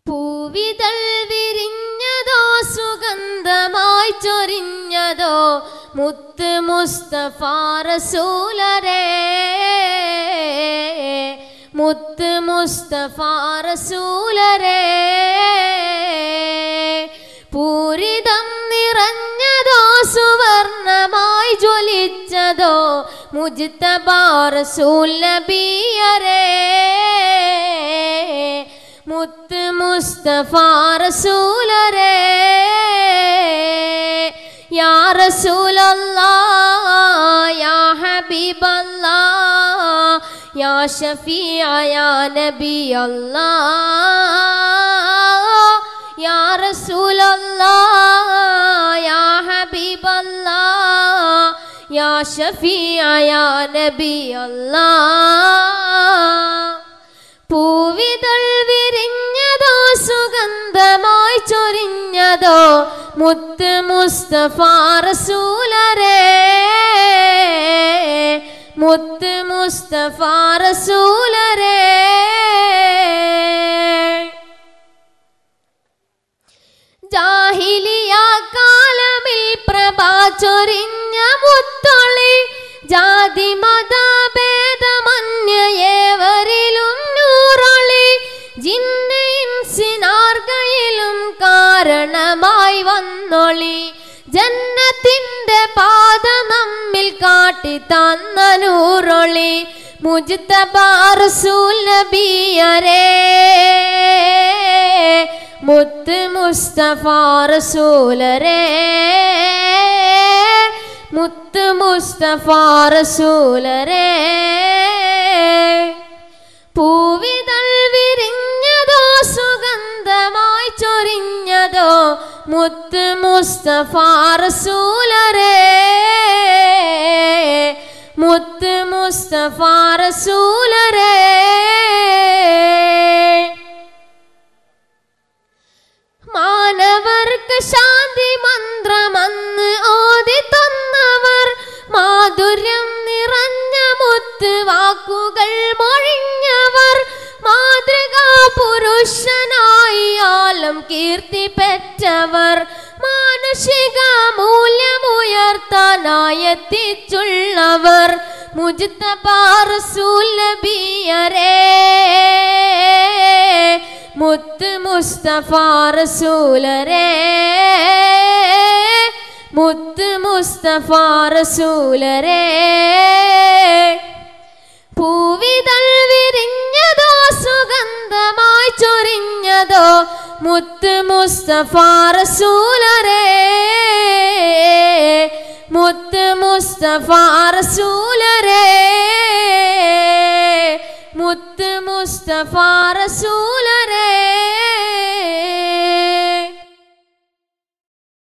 പൂവിതൾ വിരിഞ്ഞതോ സുഗന്ധമായി ചൊരിഞ്ഞതോ മുത്ത് മുസ്തഫ റസൂലരേ മുത്ത് മുസ്തഫ റസൂലരേ പൂരിതം നിറഞ്ഞതോ സുവർണമായി ജ്വലിച്ചതോ മുജിത്തബാർ നബിയരേ മുത്ത് മുസ്തഫ റസൂലരേ യാ റസൂലല്ലാ യാ ഹബീബല്ലാ യാ ഷഫീഅ യാ നബി അല്ലാ യാ റസൂലല്ലാ യാ ഹബീബല്ലാ യാ ഷഫീഅ യാ നബി അല്ലാ പൂവിതൾ വിരിഞ്ഞതോ സുഗന്ധമായി ചൊരിഞ്ഞതോ മുത്ത് മുസ്തഫ റസൂലരേ മുത്ത് മുസ്തഫ റസൂലരേ ജാഹിലിയ കാലമിൽ പ്രഭാ ചൊരിഞ്ഞ മുത്തൊളി ജാതി മത ഭേദമന്യേവരിലും നൂറൊളി ജിന്ന് ഇൻസിനാർഗയിലും കാരണമായി വന്നൊളി ജന്നത്തിന്റെ പാത നമ്മിൽ കാട്ടി തന്ന നൂറൊളി മുജ്തബാറസൂൽ നബിയരേ മുത്ത് മുസ്തഫ റസൂലരേ മുത്ത് മുസ്തഫ റസൂലരേ പൂവിതൾ വിരിഞ്ഞതോ സുഗന്ധമായി ചൊരിഞ്ഞതോ മുത്ത് മുസ്തഫ റസൂലരേ മുത്ത് മുസ്തഫ റസൂലരേ മാനവർക്ക് ശാന്തി മന്ത്രമന്ന് ഓതി തന്നവർ മാധുര്യം നിറഞ്ഞ മുത്ത് വാക്കുകൾ മൊഴിഞ്ഞവർ മാതൃകാ പുരുഷനായി ആലം കീർത്തി പെറ്റവർ മാനുഷിക മൂല്യമുയർത്താനായി എത്തിച്ചുള്ളവർ മുജ്തബാറസൂൽ നബിയരേ മുത്ത് മുസ്തഫ റസൂലരേ മുത്ത് മുസ്തഫ റസൂലരേ പൂവിതൾ വിരിഞ്ഞതോ സുഗന്ധമായി ചൊരിഞ്ഞതോ മുത്ത് മുസ്തഫ റസൂലരേ മുത്ത് മുസ്തഫ റസൂലരേ മുത്ത് മുസ്തഫ റസൂല